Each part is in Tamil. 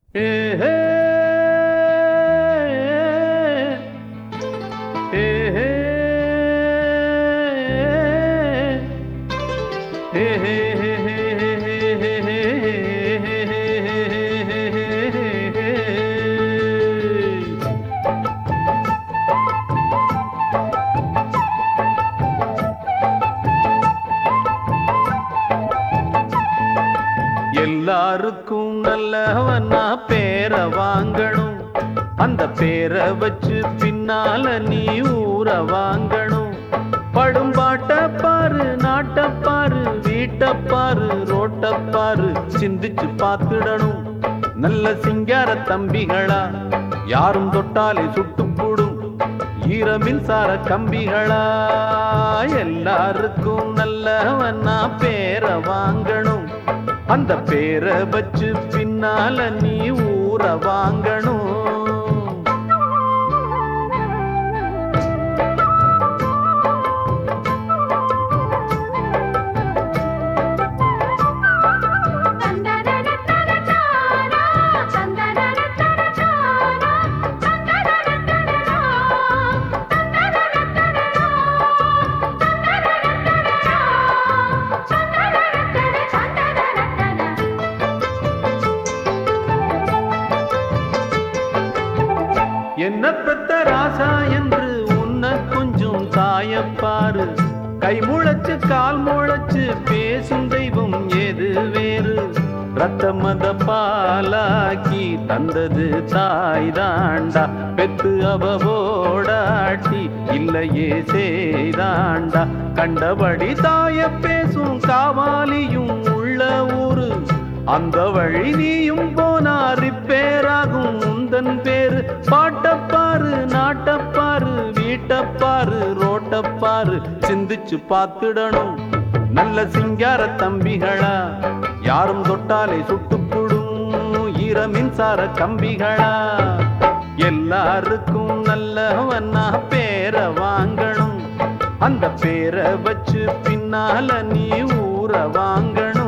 எல்லாருக்கும் நல்லவனா பேர வாங்கணும் அந்த பேரை வச்சு பின்னால நீ ஊற வாங்கணும் படும் பாட்ட பாரு நாட்ட பாரு வீட்ட பாரு ரோட்ட பாரு சிந்திச்சு பார்த்துடணும் நல்ல சிங்கார தம்பிகளா யாரும் தொட்டாலே சுட்டு போடும் ஈர மின்சார கம்பிகளா எல்லாருக்கும் நல்லவனா பேர வாங்கணும் அந்த பேரை வச்சு பின்னால நீ ஊற வாங்கணும் என்ன பெத்த ராசா என்று உன்னை கொஞ்சம் தாயப்பாரு கை முளைச்சு கால் முளைச்சு பேசும் தெய்வம் ஏது வேறு ரத்த மத பாலாக்கி தந்தது தாய் தாண்டா பெத்து அவவோடாட்டி இல்லையே செய்தாண்டா கண்டபடி தாய பேசும் காவாலியும் உள்ள ஊரு அந்த வழி நீயும் போனா ரிப்பேராகும் உந்தன் பேரு பாட்டப்பாரு நாட்டப்பாரு வீட்டப்பாரு ரோட்டப்பாரு சிந்திச்சு பார்த்துடணும் நல்ல சிங்கார தம்பிகளா யாரும் தொட்டாலே சுட்டுப்புடும் ஈர மின்சார கம்பிகளா எல்லாருக்கும் நல்லவனா பேரை வாங்கணும் அந்த பேரை வச்சு பின்னால நீ ஊற வாங்கணும்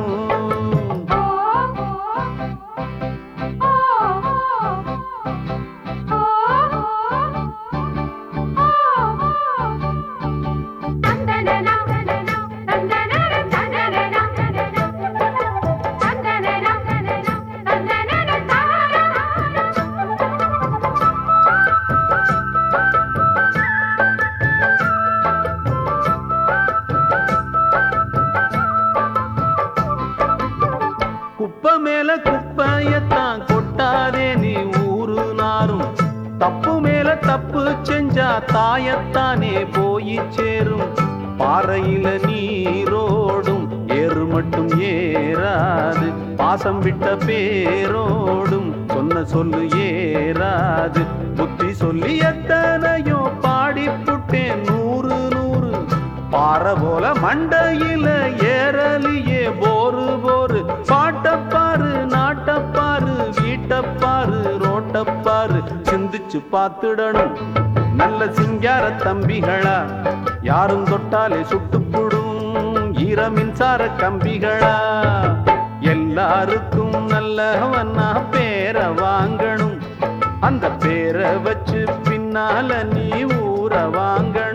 குப்பை மேல குப்பையத்தான் கொட்டாதே நீ ஊரு நாரும் தப்பு மேல தப்பு செஞ்சா தாயத்தானே போய் சேரும் பாறையில நீரோடும் ஏறு மட்டும் ஏறாது பாசம் விட்ட பேரோடும் சொன்ன சொல்லு ஏறாது புத்தி சொல்லி எத்தனையோ பாடி புட்டேன் நூறு நூறு பாறை போல மண்டையில ஏறலியே போரு போரு பாட்டப்பாரு நாட்டப்பாரு வீட்டப்பாரு ரோட்டப்பாரு சிந்திச்சு பார்த்துடணும் நல்ல சிங்கார தம்பிகளா யாரும் தொட்டாலே சுட்டுப்புடும் ஈர மின்சார கம்பிகளா எல்லாருக்கும் நல்லவனா பேரை வாங்கணும் அந்த பேரை வச்சு பின்னால நீ ஊற வாங்கணும்